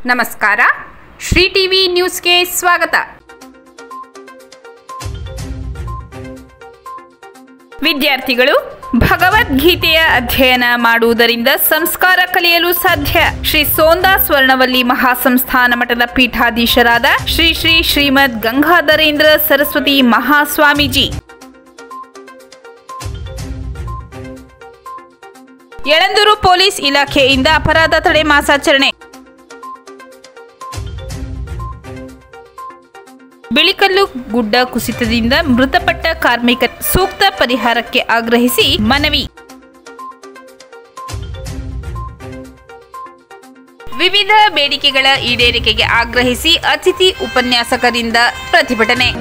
ನಮಸ್ಕಾರ ಶ್ರೀ ಟಿವಿ ನ್ಯೂಸ್ಗೆ ಸ್ವಾಗತ ವಿದ್ಯಾರ್ಥಿಗಳು ಭಗವದ್ಗೀತೆಯ ಅಧ್ಯಯನ ಮಾಡುವುದರಿಂದ ಸಂಸ್ಕಾರ ಕಲಿಯಲು ಸಾಧ್ಯ ಶ್ರೀ ಸೋಂದಾ ಸ್ವರ್ಣವಲ್ಲಿ ಮಹಾಸಂಸ್ಥಾನ ಮಠದ ಪೀಠಾಧೀಶರಾದ ಶ್ರೀ ಶ್ರೀ ಶ್ರೀಮದ್ ಗಂಗಾಧರೇಂದ್ರ ಸರಸ್ವತಿ ಮಹಾಸ್ವಾಮೀಜಿ ಯಳಂದೂರು ಪೊಲೀಸ್ ಇಲಾಖೆಯಿಂದ ಅಪರಾಧ ತಡೆ ಮಾಸಾಚರಣೆ ಬಿಳಿಕಲ್ಲು ಗುಡ್ಡ ಕುಸಿತದಿಂದ ಮೃತಪಟ್ಟ ಕಾರ್ಮಿಕ ಸೂಕ್ತ ಪರಿಹಾರಕ್ಕೆ ಆಗ್ರಹಿಸಿ ಮನವಿ ವಿವಿಧ ಬೇಡಿಕೆಗಳ ಈಡೇರಿಕೆಗೆ ಆಗ್ರಹಿಸಿ ಅತಿಥಿ ಉಪನ್ಯಾಸಕರಿಂದ ಪ್ರತಿಭಟನೆ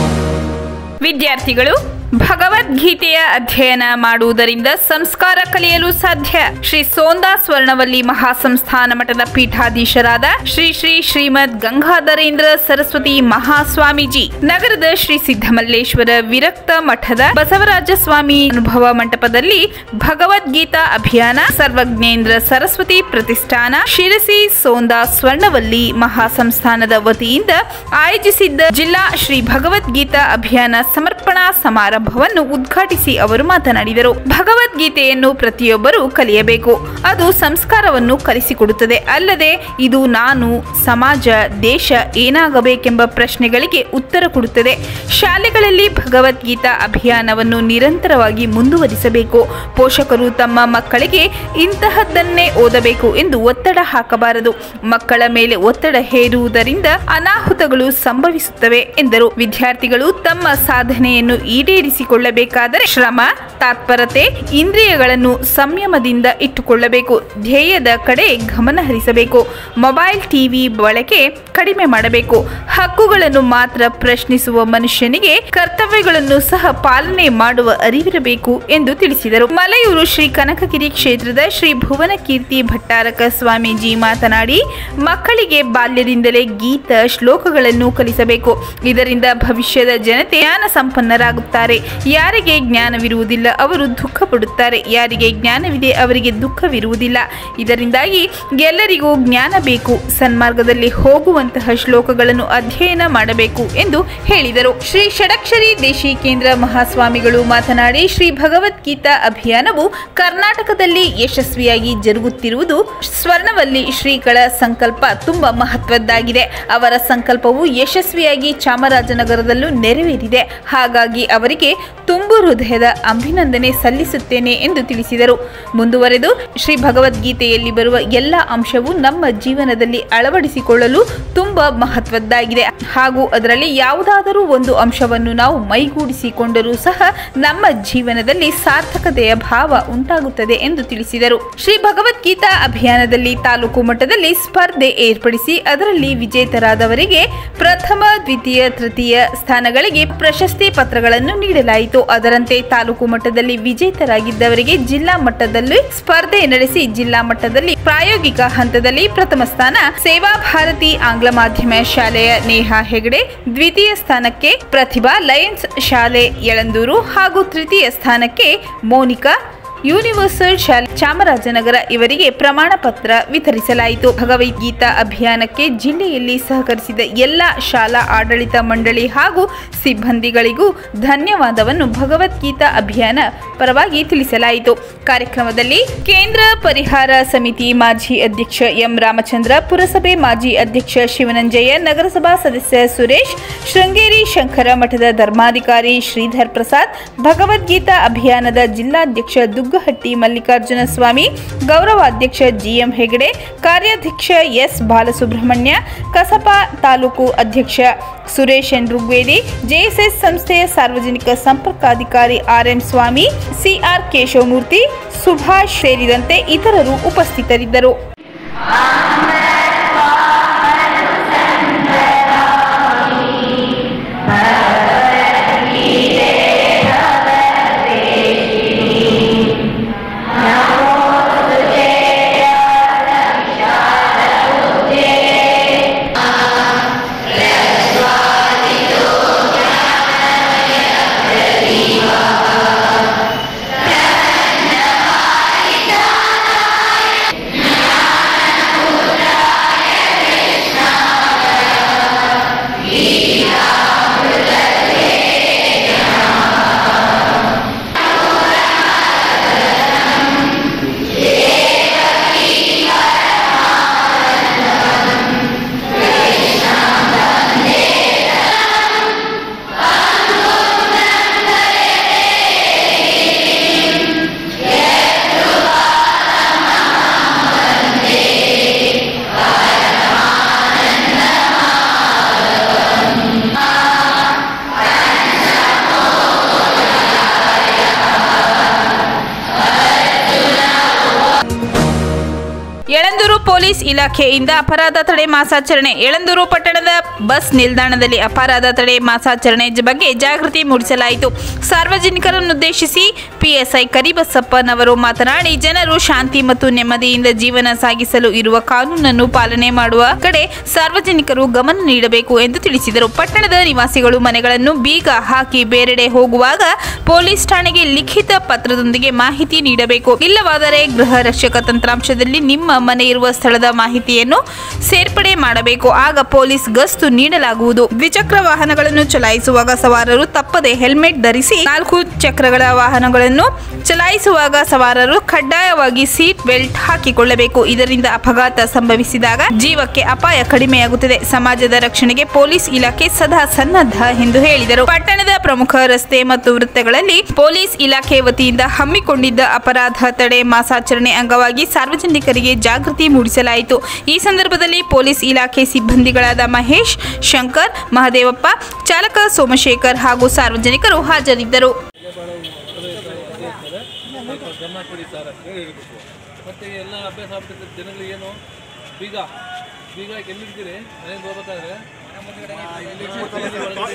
ವಿದ್ಯಾರ್ಥಿಗಳು ಭಗವದ್ಗೀತೆಯ ಅಧ್ಯಯನ ಮಾಡುವುದರಿಂದ ಸಂಸ್ಕಾರ ಕಲಿಯಲು ಸಾಧ್ಯ ಶ್ರೀ ಸೋಂದಾ ಸ್ವರ್ಣವಲ್ಲಿ ಮಹಾಸಂಸ್ಥಾನ ಮಠದ ಪೀಠಾಧೀಶರಾದ ಶ್ರೀ ಶ್ರೀ ಶ್ರೀಮದ್ ಗಂಗಾಧರೇಂದ್ರ ಸರಸ್ವತಿ ಮಹಾಸ್ವಾಮೀಜಿ ನಗರದ ಶ್ರೀ ಸಿದ್ದಮಲ್ಲೇಶ್ವರ ವಿರಕ್ತ ಮಠದ ಬಸವರಾಜ ಸ್ವಾಮಿ ಅನುಭವ ಮಂಟಪದಲ್ಲಿ ಭಗವದ್ಗೀತಾ ಅಭಿಯಾನ ಸರ್ವಜ್ಞೇಂದ್ರ ಸರಸ್ವತಿ ಪ್ರತಿಷ್ಠಾನ ಶಿರಸಿ ಸೋಂದಾ ಸ್ವರ್ಣವಲ್ಲಿ ಮಹಾಸಂಸ್ಥಾನದ ವತಿಯಿಂದ ಆಯೋಜಿಸಿದ್ದ ಜಿಲ್ಲಾ ಶ್ರೀ ಭಗವದ್ಗೀತಾ ಅಭಿಯಾನ ಸಮರ್ಪಣಾ ಸಮಾರಂಭವನ್ನು ಉದ್ಘಾಟಿಸಿ ಅವರು ಮಾತನಾಡಿದರು ಭಗವದ್ಗೀತೆಯನ್ನು ಪ್ರತಿಯೊಬ್ಬರೂ ಕಲಿಯಬೇಕು ಅದು ಸಂಸ್ಕಾರವನ್ನು ಕಲಿಸಿಕೊಡುತ್ತದೆ ಅಲ್ಲದೆ ಇದು ನಾನು ಸಮಾಜ ದೇಶ ಏನಾಗಬೇಕೆಂಬ ಪ್ರಶ್ನೆಗಳಿಗೆ ಉತ್ತರ ಕೊಡುತ್ತದೆ ಶಾಲೆಗಳಲ್ಲಿ ಭಗವದ್ಗೀತಾ ಅಭಿಯಾನವನ್ನು ನಿರಂತರವಾಗಿ ಮುಂದುವರಿಸಬೇಕು ಪೋಷಕರು ತಮ್ಮ ಮಕ್ಕಳಿಗೆ ಇಂತಹದ್ದನ್ನೇ ಓದಬೇಕು ಎಂದು ಒತ್ತಡ ಹಾಕಬಾರದು ಮಕ್ಕಳ ಮೇಲೆ ಒತ್ತಡ ಹೇರುವುದರಿಂದ ಅನಾಹುತಗಳು ಸಂಭವಿಸುತ್ತವೆ ಎಂದರು ವಿದ್ಯಾರ್ಥಿಗಳು ತಮ್ಮ ಸಾಧನೆಯನ್ನು ಈಡೇರಿಸಿಕೊಳ್ಳಬೇಕಾದರೆ ಶ್ರಮ ತಾತ್ಪರತೆ ಇಂದ್ರಿಯಗಳನ್ನು ಸಂಯಮದಿಂದ ಇಟ್ಟುಕೊಳ್ಳಬೇಕು ಧ್ಯೇಯದ ಕಡೆ ಗಮನ ಹರಿಸಬೇಕು ಮೊಬೈಲ್ ಟಿವಿ ಬಳಕೆ ಕಡಿಮೆ ಮಾಡಬೇಕು ಹಕ್ಕುಗಳನ್ನು ಮಾತ್ರ ಪ್ರಶ್ನಿಸುವ ಮನುಷ್ಯನಿಗೆ ಕರ್ತವ್ಯಗಳನ್ನು ಸಹ ಪಾಲನೆ ಮಾಡುವ ಅರಿವಿರಬೇಕು ಎಂದು ತಿಳಿಸಿದರು ಮಲೆಯೂರು ಶ್ರೀ ಕನಕಗಿರಿ ಕ್ಷೇತ್ರದ ಶ್ರೀ ಭುವನ ಕೀರ್ತಿ ಭಟ್ಟಾರಕ ಸ್ವಾಮೀಜಿ ಮಾತನಾಡಿ ಮಕ್ಕಳಿಗೆ ಬಾಲ್ಯದಿಂದಲೇ ಗೀತ ಶ್ಲೋಕಗಳನ್ನು ಕಲಿಸಬೇಕು ಇದರಿಂದ ಭವಿಷ್ಯದ ಜನತೆ ಜ್ಞಾನ ಸಂಪನ್ನರಾಗುತ್ತಾರೆ ಯಾರಿಗೆ ಜ್ಞಾನವಿರುವುದಿಲ್ಲ ಅವರು ದುಃಖ ಪಡುತ್ತಾರೆ ಯಾರಿಗೆ ಜ್ಞಾನವಿದೆ ಅವರಿಗೆ ದುಃಖವಿರುವುದಿಲ್ಲ ಇದರಿಂದಾಗಿ ಎಲ್ಲರಿಗೂ ಜ್ಞಾನ ಬೇಕು ಸನ್ಮಾರ್ಗದಲ್ಲಿ ಹೋಗುವಂತಹ ಶ್ಲೋಕಗಳನ್ನು ಅಧ್ಯಯನ ಮಾಡಬೇಕು ಎಂದು ಹೇಳಿದರು ಶ್ರೀ ಷಡಕ್ಷರಿ ದೇಶಿ ಕೇಂದ್ರ ಮಹಾಸ್ವಾಮಿಗಳು ಮಾತನಾಡಿ ಶ್ರೀ ಭಗವದ್ಗೀತಾ ಅಭಿಯಾನವು ಕರ್ನಾಟಕದಲ್ಲಿ ಯಶಸ್ವಿಯಾಗಿ ಜರುಗುತ್ತಿರುವುದು ಸ್ವರ್ಣವಲ್ಲಿ ಶ್ರೀಗಳ ಸಂಕಲ್ಪ ತುಂಬಾ ಮಹತ್ವದ್ದಾಗಿದೆ ಅವರ ಸಂಕಲ್ಪವು ಯಶಸ್ವಿಯಾಗಿ ಚಾಮರಾಜನಗರದಲ್ಲೂ ನೆರವೇರಿದೆ ಹಾಗಾಗಿ ಅವರಿಗೆ ತುಂಬು ಹೃದಯದ ಅಭಿನಂದನೆ ಸಲ್ಲಿಸುತ್ತೇನೆ ಎಂದು ತಿಳಿಸಿದರು ಮುಂದುವರೆದು ಶ್ರೀ ಭಗವದ್ಗೀತೆಯಲ್ಲಿ ಬರುವ ಎಲ್ಲ ಅಂಶವು ನಮ್ಮ ಜೀವನದಲ್ಲಿ ಅಳವಡಿಸಿಕೊಳ್ಳಲು ತುಂಬಾ ಮಹತ್ವದ್ದಾಗಿದೆ ಹಾಗೂ ಅದರಲ್ಲಿ ಯಾವುದಾದರೂ ಒಂದು ಅಂಶವನ್ನು ನಾವು ಮೈಗೂಡಿಸಿಕೊಂಡರೂ ಸಹ ನಮ್ಮ ಜೀವನದಲ್ಲಿ ಸಾರ್ಥಕತೆಯ ಭಾವ ಉಂಟಾಗುತ್ತದೆ ಎಂದು ತಿಳಿಸಿದರು ಶ್ರೀ ಭಗವದ್ಗೀತಾ ಅಭಿಯಾನದಲ್ಲಿ ತಾಲೂಕು ಮಟ್ಟದಲ್ಲಿ ಸ್ಪರ್ಧೆ ಏರ್ಪಡಿಸಿ ಅದರಲ್ಲಿ ವಿಜೇತರಾದವರಿಗೆ ಪ್ರಥಮ ದ್ವಿತೀಯ ತೃತೀಯ ಸ್ಥಾನಗಳಿಗೆ ಪ್ರಶಸ್ತಿ ಪತ್ರಗಳನ್ನು ನೀಡಲಾಯಿತು ಅದರಂತೆ ತಾಲೂಕು ಮಟ್ಟದಲ್ಲಿ ವಿಜೇತರಾಗಿದ್ದವರಿಗೆ ಜಿಲ್ಲಾ ಮಟ್ಟದಲ್ಲಿ ಸ್ಪರ್ಧೆ ನಡೆಸಿ ಜಿಲ್ಲಾ ಮಟ್ಟದಲ್ಲಿ ಪ್ರಾಯೋಗಿಕ ಹಂತದಲ್ಲಿ ಪ್ರಥಮ ಸ್ಥಾನ ಸೇವಾ ಭಾರತಿ ಆಂಗ್ಲ ಮಾಧ್ಯಮ ಶಾಲೆಯ ನೇಹಾ ಹೆಗಡೆ ದ್ವಿತೀಯ ಸ್ಥಾನಕ್ಕೆ ಪ್ರತಿಭಾ ಲಯನ್ಸ್ ಶಾಲೆ ಯಳಂದೂರು ಹಾಗೂ ತೃತೀಯ ಸ್ಥಾನಕ್ಕೆ ಮೋನಿಕಾ ಯೂನಿವರ್ಸಲ್ ಶಾಲೆ ಚಾಮರಾಜನಗರ ಇವರಿಗೆ ಪ್ರಮಾಣ ಪತ್ರ ವಿತರಿಸಲಾಯಿತು ಭಗವದ್ಗೀತಾ ಅಭಿಯಾನಕ್ಕೆ ಜಿಲ್ಲೆಯಲ್ಲಿ ಸಹಕರಿಸಿದ ಎಲ್ಲ ಶಾಲಾ ಆಡಳಿತ ಮಂಡಳಿ ಹಾಗೂ ಸಿಬ್ಬಂದಿಗಳಿಗೂ ಧನ್ಯವಾದವನ್ನು ಭಗವದ್ಗೀತಾ ಅಭಿಯಾನ ಪರವಾಗಿ ತಿಳಿಸಲಾಯಿತು ಕಾರ್ಯಕ್ರಮದಲ್ಲಿ ಕೇಂದ್ರ ಪರಿಹಾರ ಸಮಿತಿ ಮಾಜಿ ಅಧ್ಯಕ್ಷ ಎಂ ರಾಮಚಂದ್ರ ಪುರಸಭೆ ಮಾಜಿ ಅಧ್ಯಕ್ಷ ಶಿವನಂಜಯ್ಯ ನಗರಸಭಾ ಸದಸ್ಯ ಸುರೇಶ್ ಶೃಂಗೇರಿ ಶಂಕರ ಮಠದ ಧರ್ಮಾಧಿಕಾರಿ ಶ್ರೀಧರ್ ಪ್ರಸಾದ್ ಭಗವದ್ಗೀತಾ ಅಭಿಯಾನದ ಜಿಲ್ಲಾಧ್ಯಕ್ಷ ದುಗ್ಗಹಟ್ಟಿ ಮಲ್ಲಿಕಾರ್ಜುನ ಸ್ವಾಮಿ ಗೌರವಾಧ್ಯಕ್ಷ ಜಿಎಂ ಹೆಗಡೆ ಕಾರ್ಯಾಧ್ಯಕ್ಷ ಎಸ್ ಬಾಲಸುಬ್ರಹ್ಮಣ್ಯ ಕಸಪಾ ತಾಲೂಕು ಅಧ್ಯಕ್ಷ ಸುರೇಶ್ ಎನ್ ಋಗ್ವೇದಿ ಜೆಎಸ್ಎಸ್ ಸಂಸ್ಥೆಯ ಸಾರ್ವಜನಿಕ ಸಂಪರ್ಕಾಧಿಕಾರಿ ಆರ್ಎಂ ಸ್ವಾಮಿ ಸಿಆರ್ ಕೇಶವಮೂರ್ತಿ ಸುಭಾಷ್ ಸೇರಿದಂತೆ ಇತರರು ಉಪಸ್ಥಿತರಿದ್ದರು ಜ್ಞಾನ ಪೊಲೀಸ್ ಇಲಾಖೆಯಿಂದ ಅಪರಾಧ ತಡೆ ಮಾಸಾಚರಣೆ ಯಳಂದೂರು ಪಟ್ಟಣದ ಬಸ್ ನಿಲ್ದಾಣದಲ್ಲಿ ಅಪರಾಧ ತಡೆ ಮಾಸಾಚರಣೆ ಜ- ಬಗ್ಗೆ ಜಾಗೃತಿ ಮೂಡಿಸಲಾಯಿತು ಸಾರ್ವಜನಿಕರನ್ನುದ್ದೇಶಿಸಿ ಪಿಎಸ್ಐ ಕರಿಬಸಪ್ಪನವರು ಮಾತನಾಡಿ ಜನರು ಶಾಂತಿ ಮತ್ತು ನೆಮ್ಮದಿಯಿಂದ ಜೀವನ ಸಾಗಿಸಲು ಇರುವ ಕಾನೂನನ್ನು ಪಾಲನೆ ಮಾಡುವ ಕಡೆ ಸಾರ್ವಜನಿಕರು ಗಮನ ನೀಡಬೇಕು ಎಂದು ತಿಳಿಸಿದರು ಪಟ್ಟಣದ ನಿವಾಸಿಗಳು ಮನೆಗಳನ್ನು ಬೀಗ ಹಾಕಿ ಬೇರೆಡೆ ಹೋಗುವಾಗ ಪೊಲೀಸ್ ಠಾಣೆಗೆ ಲಿಖಿತ ಪತ್ರದೊಂದಿಗೆ ಮಾಹಿತಿ ನೀಡಬೇಕು ಇಲ್ಲವಾದರೆ ಗೃಹ ರಕ್ಷಕ ತಂತ್ರಾಂಶದಲ್ಲಿ ನಿಮ್ಮ ಮನೆ ಇರುವ ಸ್ಥಳದ ಮಾಹಿತಿಯನ್ನು ಸೇರ್ಪಡೆ ಮಾಡಬೇಕು ಆಗ ಪೊಲೀಸ್ ಗಸ್ತು ನೀಡಲಾಗುವುದು ದ್ವಿಚಕ್ರ ವಾಹನಗಳನ್ನು ಚಲಾಯಿಸುವಾಗ ಸವಾರರು ತಪ್ಪದೆ ಹೆಲ್ಮೆಟ್ ಧರಿಸಿ ನಾಲ್ಕು ಚಕ್ರಗಳ ವಾಹನಗಳನ್ನು ಚಲಾಯಿಸುವಾಗ ಸವಾರರು ಕಡ್ಡಾಯವಾಗಿ ಸೀಟ್ ಬೆಲ್ಟ್ ಹಾಕಿಕೊಳ್ಳಬೇಕು ಇದರಿಂದ ಅಪಘಾತ ಸಂಭವಿಸಿದಾಗ ಜೀವಕ್ಕೆ ಅಪಾಯ ಕಡಿಮೆಯಾಗುತ್ತದೆ ಸಮಾಜದ ರಕ್ಷಣೆಗೆ ಪೊಲೀಸ್ ಇಲಾಖೆ ಸದಾ ಸನ್ನದ್ಧ ಎಂದು ಹೇಳಿದರು ಪಟ್ಟಣದ ಪ್ರಮುಖ ರಸ್ತೆ ಮತ್ತು ವೃತ್ತಗಳಲ್ಲಿ ಪೊಲೀಸ್ ಇಲಾಖೆ ವತಿಯಿಂದ ಹಮ್ಮಿಕೊಂಡಿದ್ದ ಅಪರಾಧ ತಡೆ ಮಾಸಾಚರಣೆ ಅಂಗವಾಗಿ ಸಾರ್ವಜನಿಕರಿಗೆ ಜಾಗೃತಿ ಮೂಡಿಸಲಾಯಿತು ಈ ಸಂದರ್ಭದಲ್ಲಿ ಪೊಲೀಸ್ ಇಲಾಖೆ ಸಿಬ್ಬಂದಿಗಳಾದ ಮಹೇಶ್ ಶಂಕರ್ ಮಹದೇವಪ್ಪ ಚಾಲಕ ಸೋಮಶೇಖರ್ ಹಾಗೂ ಸಾರ್ವಜನಿಕರು ಹಾಜರಿದ್ದರು ಸ್ವಲ್ಪ ಗಮನ ಕೊಡಿ ಸರ್ ಅಂತ ಹೇಳಿ ಹೇಳ್ಬೇಕು ಮತ್ತು ಎಲ್ಲ ಅಭ್ಯಾಸ ಆಗ್ಬಿಟ್ಟಿರ್ತದೆ ಜನಗಳಿಗೆ ಏನು ಬೀಗ ಬೀಗ ಎಲ್ಲಿರ್ತೀರಿ ಮನೆಗೆ ಹೋಗ್ಬೇಕಾದ್ರೆ ಒಳಗಡೆ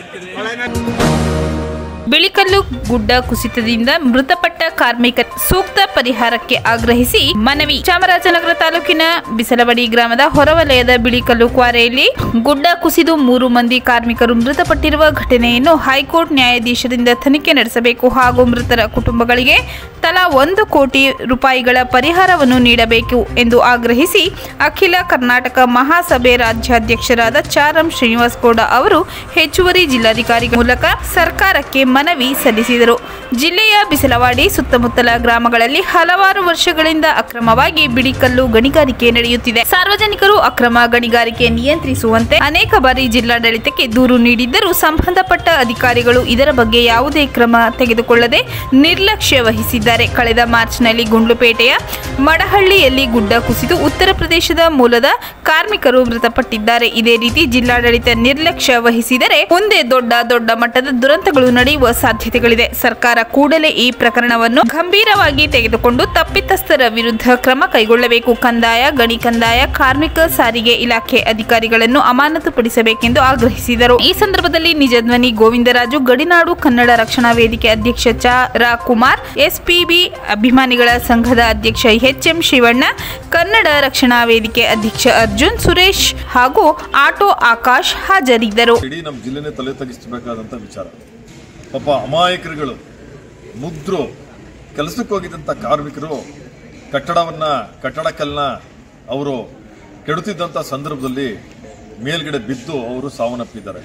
ಇರ್ತೀರಿ ಬಿಳಿಕಲ್ಲು ಗುಡ್ಡ ಕುಸಿತದಿಂದ ಮೃತಪಟ್ಟ ಕಾರ್ಮಿಕ ಸೂಕ್ತ ಪರಿಹಾರಕ್ಕೆ ಆಗ್ರಹಿಸಿ ಮನವಿ ಚಾಮರಾಜನಗರ ತಾಲೂಕಿನ ಬಿಸಲವಡಿ ಗ್ರಾಮದ ಹೊರವಲಯದ ಬಿಳಿಕಲ್ಲು ಕ್ವಾರೆಯಲ್ಲಿ ಗುಡ್ಡ ಕುಸಿದು ಮೂರು ಮಂದಿ ಕಾರ್ಮಿಕರು ಮೃತಪಟ್ಟಿರುವ ಘಟನೆಯನ್ನು ಹೈಕೋರ್ಟ್ ನ್ಯಾಯಾಧೀಶರಿಂದ ತನಿಖೆ ನಡೆಸಬೇಕು ಹಾಗೂ ಮೃತರ ಕುಟುಂಬಗಳಿಗೆ ತಲಾ ಒಂದು ಕೋಟಿ ರೂಪಾಯಿಗಳ ಪರಿಹಾರವನ್ನು ನೀಡಬೇಕು ಎಂದು ಆಗ್ರಹಿಸಿ ಅಖಿಲ ಕರ್ನಾಟಕ ಮಹಾಸಭೆ ರಾಜ್ಯಾಧ್ಯಕ್ಷರಾದ ಚಾರಂ ಶ್ರೀನಿವಾಸ್ ಗೌಡ ಅವರು ಹೆಚ್ಚುವರಿ ಜಿಲ್ಲಾಧಿಕಾರಿ ಮೂಲಕ ಸರ್ಕಾರಕ್ಕೆ ಮನವಿ ಸಲ್ಲಿಸಿದರು ಜಿಲ್ಲೆಯ ಬಿಸಲವಾಡಿ ಸುತ್ತಮುತ್ತಲ ಗ್ರಾಮಗಳಲ್ಲಿ ಹಲವಾರು ವರ್ಷಗಳಿಂದ ಅಕ್ರಮವಾಗಿ ಬಿಡಿಕಲ್ಲು ಗಣಿಗಾರಿಕೆ ನಡೆಯುತ್ತಿದೆ ಸಾರ್ವಜನಿಕರು ಅಕ್ರಮ ಗಣಿಗಾರಿಕೆ ನಿಯಂತ್ರಿಸುವಂತೆ ಅನೇಕ ಬಾರಿ ಜಿಲ್ಲಾಡಳಿತಕ್ಕೆ ದೂರು ನೀಡಿದ್ದರೂ ಸಂಬಂಧಪಟ್ಟ ಅಧಿಕಾರಿಗಳು ಇದರ ಬಗ್ಗೆ ಯಾವುದೇ ಕ್ರಮ ತೆಗೆದುಕೊಳ್ಳದೆ ನಿರ್ಲಕ್ಷ್ಯ ವಹಿಸಿದ್ದಾರೆ ಕಳೆದ ಮಾರ್ಚ್ನಲ್ಲಿ ಗುಂಡ್ಲುಪೇಟೆಯ ಮಡಹಳ್ಳಿಯಲ್ಲಿ ಗುಡ್ಡ ಕುಸಿದು ಉತ್ತರ ಪ್ರದೇಶದ ಮೂಲದ ಕಾರ್ಮಿಕರು ಮೃತಪಟ್ಟಿದ್ದಾರೆ ಇದೇ ರೀತಿ ಜಿಲ್ಲಾಡಳಿತ ನಿರ್ಲಕ್ಷ್ಯ ವಹಿಸಿದರೆ ಮುಂದೆ ದೊಡ್ಡ ದೊಡ್ಡ ಮಟ್ಟದ ದುರಂತಗಳು ನಡೆಯುವ ಸಾಧ್ಯತೆಗಳಿದೆ ಸರ್ಕಾರ ಕೂಡಲೇ ಈ ಪ್ರಕರಣವನ್ನು ಗಂಭೀರವಾಗಿ ತೆಗೆದುಕೊಂಡು ತಪ್ಪಿತಸ್ಥರ ವಿರುದ್ಧ ಕ್ರಮ ಕೈಗೊಳ್ಳಬೇಕು ಕಂದಾಯ ಗಣಿ ಕಂದಾಯ ಕಾರ್ಮಿಕ ಸಾರಿಗೆ ಇಲಾಖೆ ಅಧಿಕಾರಿಗಳನ್ನು ಅಮಾನತುಪಡಿಸಬೇಕೆಂದು ಆಗ್ರಹಿಸಿದರು ಈ ಸಂದರ್ಭದಲ್ಲಿ ನಿಜ ಧ್ವನಿ ಗೋವಿಂದರಾಜು ಗಡಿನಾಡು ಕನ್ನಡ ರಕ್ಷಣಾ ವೇದಿಕೆ ಅಧ್ಯಕ್ಷ ಚ ರಾ ಕುಮಾರ್ ಎಸ್ಪಿಬಿ ಅಭಿಮಾನಿಗಳ ಸಂಘದ ಅಧ್ಯಕ್ಷ ಎಚ್ ಎಂ ಶಿವಣ್ಣ ಕನ್ನಡ ರಕ್ಷಣಾ ವೇದಿಕೆ ಅಧ್ಯಕ್ಷ ಅರ್ಜುನ್ ಸುರೇಶ್ ಹಾಗೂ ಆಟೋ ಆಕಾಶ್ ಹಾಜರಿದ್ದರು ಇಡೀ ನಮ್ಮ ಜಿಲ್ಲೆನೇ ತಲೆ ತಗ್ಗಿಸಬೇಕಾದಂಥ ವಿಚಾರ ಪಾಪ ಅಮಾಯಕರುಗಳು ಮುಗ್ಧರು ಕೆಲಸಕ್ಕೆ ಹೋಗಿದ್ದಂಥ ಕಾರ್ಮಿಕರು ಕಟ್ಟಡವನ್ನ ಕಟ್ಟಡ ಕಲ್ಲನ್ನ ಅವರು ಕೆಡುತ್ತಿದ್ದಂಥ ಸಂದರ್ಭದಲ್ಲಿ ಮೇಲ್ಗಡೆ ಬಿದ್ದು ಅವರು ಸಾವನ್ನಪ್ಪಿದ್ದಾರೆ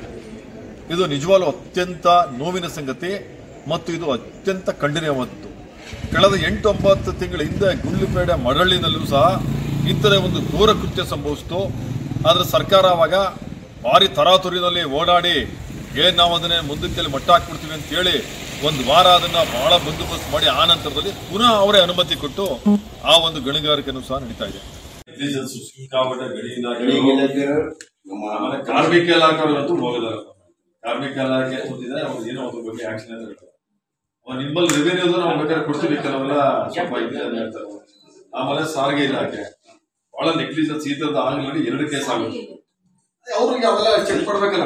ಇದು ನಿಜವಾಗ್ಲೂ ಅತ್ಯಂತ ನೋವಿನ ಸಂಗತಿ ಮತ್ತು ಇದು ಅತ್ಯಂತ ಖಂಡನೀಯವಾದದ್ದು ಕಳೆದ ಎಂಟು ಒಂಬತ್ತು ತಿಂಗಳ ಹಿಂದೆ ಗುಂಡ್ಲುಪೇಟೆ ಮರಳಿನಲ್ಲೂ ಸಹ ಇಂಥದೇ ಒಂದು ಘೋರ ಕೃತ್ಯ ಸಂಭವಿಸಿತು ಆದರೆ ಸರ್ಕಾರ ಅವಾಗ ಭಾರಿ ತರಾತುರಿನಲ್ಲಿ ಓಡಾಡಿ ಏನ್ ನಾವು ಅದನ್ನೇ ಮುಂದಕ್ಕೆ ಮಟ್ಟ ಹಾಕ್ಬಿಡ್ತೀವಿ ಅಂತ ಹೇಳಿ ಒಂದು ವಾರ ಅದನ್ನ ಬಹಳ ಬಂದೋಬಸ್ತ್ ಮಾಡಿ ಆ ನಂತರದಲ್ಲಿ ಪುನಃ ಅವರೇ ಅನುಮತಿ ಕೊಟ್ಟು ಆ ಒಂದು ಗಣಿಗಾರಿಕೆನೂ ಸಹ ನಡೀತಾ ಇದೆ ಸಿಕ್ಕಾಪಟ್ಟೆ ಗಣಿ ಇಲಾಖೆ ಆಮೇಲೆ ಕಾರ್ಮಿಕ ಇಲಾಖೆಯವರಂತೂ ಹೋಗಿದ್ದಾರೆ ಕಾರ್ಮಿಕ ಇಲಾಖೆ ಹೊಂದಿದ್ರೆ ಅವ್ರು ಏನೋ ಅದ್ರ ಬಗ್ಗೆ ಆಕ್ಷನ್ ಅಂತ ಹೇಳ್ತಾರೆ ಅವ್ರು ನಿಮ್ಮಲ್ಲಿ ರೆವೆನ್ಯೂ ನಾವು ಬೇಕಾದ್ರೆ ಕೊಡ್ತೀವಿ ಕೆಲವೆಲ್ಲ ಸ್ವಲ್ಪ ಇದೆ ಅಂತ ಹೇಳ್ತಾರೆ ಆಮೇಲೆ ಸಾರಿಗೆ ಇಲಾಖೆ ಬಹಳ ನೆಗ್ಲಿಜೆನ್ಸ್ ಈ ತರದ ಆಗಲಿ ಎರಡು ಕೇಸ್ ಆಗುತ್ತೆ ಅವ್ರಿಗೆ ಅವೆಲ್ಲ ಚೆಕ್ ಕೊಡ್ಬೇಕಲ್ಲ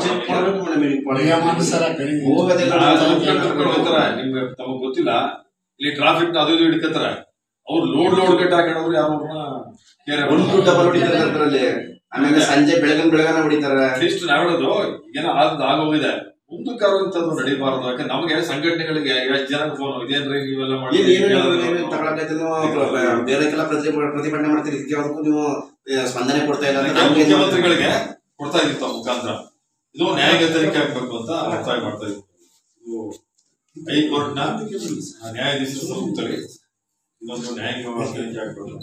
ಹೋಗೋದೆಲ್ಲ ಹೋಗ್ತಾರೆ ನಿಮ್ಗೆ ತಮಗ್ ಗೊತ್ತಿಲ್ಲ ಇಲ್ಲಿ ಟ್ರಾಫಿಕ್ ಅದು ಇದು ಹಿಡ್ಕತಾರೆ ಅವ್ರು ಲೋಡ್ ಲೋಡ್ ಗಟ್ಟ ಹಾಕೊಂಡ್ರು ಯಾರು ಅವ್ರನ್ನ ಕೇರ್ ಒಂದು ಡಬಲ್ ಹೊಡಿತಾರೆ ಅದ್ರಲ್ಲಿ ಆಮೇಲೆ ಸಂಜೆ ಬೆಳಗಿನ ಬೆಳಗನ ಹೊಡಿತಾರೆ ಅಟ್ಲೀಸ್ಟ್ ನಾವ್ ಹೇಳೋದು ಏನೋ ಆದ್ ಆಗೋಗಿದೆ ಮುಂದಕ್ಕಾರು ಇಂಥದ್ದು ನಡೀಬಾರದು ಯಾಕೆ ನಮಗೆ ಸಂಘಟನೆಗಳಿಗೆ ಎಷ್ಟು ಜನ ಫೋನ್ ಇದೇನ್ರಿ ನೀವೆಲ್ಲ ಮಾಡಿ ಏನ್ ಏನು ನೀವು ತಗೊಳಕೈತೆ ನೀವು ಬೇರೆಕ್ಕೆಲ್ಲ ಪ್ರತಿ ಪ್ರತಿಭಟನೆ ಮಾಡ್ತೀರಿ ಇದಕ್ಕೆ ಯಾವುದಕ್ಕೂ ನೀವು ಆ, ಸ್ಪಂದನೆ ಕೊಡ್ತಾ ಇಲ್ಲ ಅಂತ ಅದಕ್ಕೆ ನಮ್ಗೆ ಏನು- ಮುಖ್ಯಮಂತ್ರಿಗಳಿಗೆ ಕೊಡ್ತಾ ಇದ್ದೀವಿ ತಮ್ಮ ಮುಖಾಂತರ ಇದು ನ್ಯಾಯಗತರಿಕೆ ಆಗ್ಬೇಕು ಅಂತ ಒತ್ತಾಯ ಮಾಡ್ತಾ ಇದ್ದೀವಿ ಇದು ಹೈಕೋರ್ಟ್ ನ ನ್ಯಾಯಾಧೀಶರು ಸಮ್ಮುಖದಲ್ಲಿ ಇದೊಂದು ನ್ಯಾಯಾಂಗ ತನಿಖೆ ಆಗ್ಬೇಕು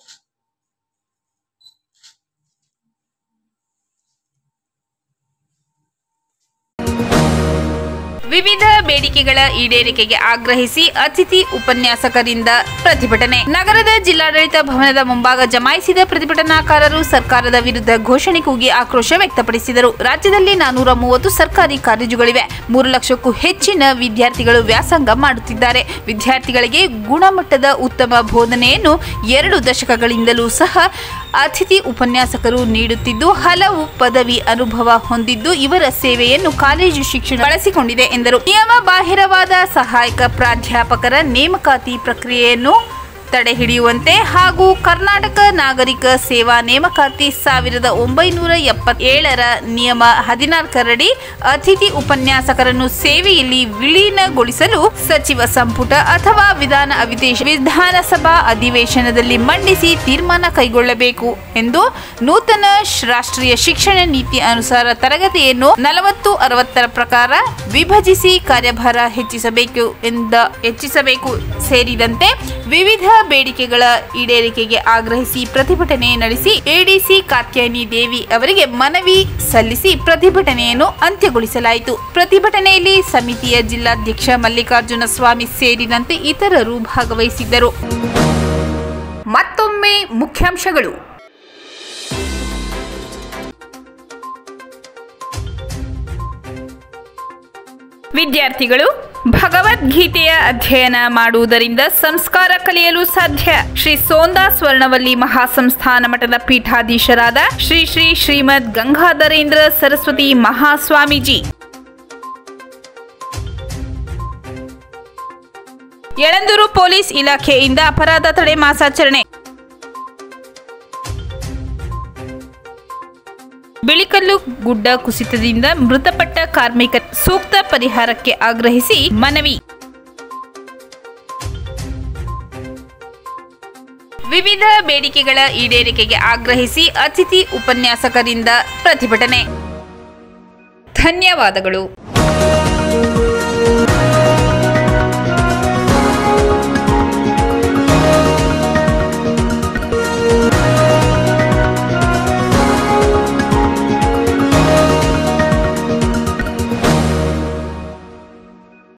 ವಿವಿಧ ಬೇಡಿಕೆಗಳ ಈಡೇರಿಕೆಗೆ ಆಗ್ರಹಿಸಿ ಅತಿಥಿ ಉಪನ್ಯಾಸಕರಿಂದ ಪ್ರತಿಭಟನೆ ನಗರದ ಜಿಲ್ಲಾಡಳಿತ ಭವನದ ಮುಂಭಾಗ ಜಮಾಯಿಸಿದ ಪ್ರತಿಭಟನಾಕಾರರು ಸರ್ಕಾರದ ವಿರುದ್ಧ ಘೋಷಣೆ ಕೂಗಿ ಆಕ್ರೋಶ ವ್ಯಕ್ತಪಡಿಸಿದರು ರಾಜ್ಯದಲ್ಲಿ ನಾನೂರ ಮೂವತ್ತು ಸರ್ಕಾರಿ ಕಾಲೇಜುಗಳಿವೆ ಮೂರು ಲಕ್ಷಕ್ಕೂ ಹೆಚ್ಚಿನ ವಿದ್ಯಾರ್ಥಿಗಳು ವ್ಯಾಸಂಗ ಮಾಡುತ್ತಿದ್ದಾರೆ ವಿದ್ಯಾರ್ಥಿಗಳಿಗೆ ಗುಣಮಟ್ಟದ ಉತ್ತಮ ಬೋಧನೆಯನ್ನು ಎರಡು ದಶಕಗಳಿಂದಲೂ ಸಹ ಅತಿಥಿ ಉಪನ್ಯಾಸಕರು ನೀಡುತ್ತಿದ್ದು ಹಲವು ಪದವಿ ಅನುಭವ ಹೊಂದಿದ್ದು ಇವರ ಸೇವೆಯನ್ನು ಕಾಲೇಜು ಶಿಕ್ಷಣ ಬಳಸಿಕೊಂಡಿದೆ ಎಂದರು ನಿಯಮ ಬಾಹಿರವಾದ ಸಹಾಯಕ ಪ್ರಾಧ್ಯಾಪಕರ ನೇಮಕಾತಿ ಪ್ರಕ್ರಿಯೆಯನ್ನು ತಡೆಹಿಡಿಯುವಂತೆ ಹಾಗೂ ಕರ್ನಾಟಕ ನಾಗರಿಕ ಸೇವಾ ನೇಮಕಾತಿ ಸಾವಿರದ ಒಂಬೈನೂರ ಎಪ್ಪತ್ತೇಳರ ನಿಯಮ ಹದಿನಾಲ್ಕರಡಿ ಅತಿಥಿ ಉಪನ್ಯಾಸಕರನ್ನು ಸೇವೆಯಲ್ಲಿ ವಿಲೀನಗೊಳಿಸಲು ಸಚಿವ ಸಂಪುಟ ಅಥವಾ ವಿಧಾನ ಅವಿದೇಶ ವಿಧಾನಸಭಾ ಅಧಿವೇಶನದಲ್ಲಿ ಮಂಡಿಸಿ ತೀರ್ಮಾನ ಕೈಗೊಳ್ಳಬೇಕು ಎಂದು ನೂತನ ಶ- ರಾಷ್ಟ್ರೀಯ ಶಿಕ್ಷಣ ನೀತಿ ಅನುಸಾರ ತರಗತಿಯನ್ನು ನಲವತ್ತು ಅರವತ್ತರ ಪ್ರಕಾರ ವಿಭಜಿಸಿ ಕಾರ್ಯಭಾರ ಹೆಚ್ಚಿಸಬೇಕು ಎಂದ ಹೆಚ್ಚಿಸಬೇಕು ಸೇರಿದಂತೆ ವಿವಿಧ ಬೇಡಿಕೆಗಳ ಈಡೇರಿಕೆಗೆ ಆಗ್ರಹಿಸಿ ಪ್ರತಿಭಟನೆ ನಡೆಸಿ ಎಡಿಸಿ ಕಾತ್ಯಾಯನಿ ದೇವಿ ಅವರಿಗೆ ಮನವಿ ಸಲ್ಲಿಸಿ ಪ್ರತಿಭಟನೆಯನ್ನು ಅಂತ್ಯಗೊಳಿಸಲಾಯಿತು ಪ್ರತಿಭಟನೆಯಲ್ಲಿ ಸಮಿತಿಯ ಜಿಲ್ಲಾಧ್ಯಕ್ಷ ಮಲ್ಲಿಕಾರ್ಜುನ ಸ್ವಾಮಿ ಸೇರಿದಂತೆ ಇತರರು ಭಾಗವಹಿಸಿದ್ದರು ಮತ್ತೊಮ್ಮೆ ಮುಖ್ಯಾಂಶಗಳು ವಿದ್ಯಾರ್ಥಿಗಳು ಭಗವದ್ಗೀತೆಯ ಅಧ್ಯಯನ ಮಾಡುವುದರಿಂದ ಸಂಸ್ಕಾರ ಕಲಿಯಲು ಸಾಧ್ಯ ಶ್ರೀ ಸೋಂದಾ ಸ್ವರ್ಣವಲ್ಲಿ ಮಹಾಸಂಸ್ಥಾನ ಮಠದ ಪೀಠಾಧೀಶರಾದ ಶ್ರೀ ಶ್ರೀ ಶ್ರೀಮದ್ ಗಂಗಾಧರೇಂದ್ರ ಸರಸ್ವತಿ ಮಹಾಸ್ವಾಮೀಜಿ ಯಳಂದೂರು ಪೊಲೀಸ್ ಇಲಾಖೆಯಿಂದ ಅಪರಾಧ ತಡೆ ಮಾಸಾಚರಣೆ ಬಿಳಿಕಲ್ಲು ಗುಡ್ಡ ಕುಸಿತದಿಂದ ಮೃತಪಟ್ಟ ಕಾರ್ಮಿಕ ಸೂಕ್ತ ಪರಿಹಾರಕ್ಕೆ ಆಗ್ರಹಿಸಿ ಮನವಿ ವಿವಿಧ ಬೇಡಿಕೆಗಳ ಈಡೇರಿಕೆಗೆ ಆಗ್ರಹಿಸಿ ಅತಿಥಿ ಉಪನ್ಯಾಸಕರಿಂದ ಪ್ರತಿಭಟನೆ ಧನ್ಯವಾದಗಳು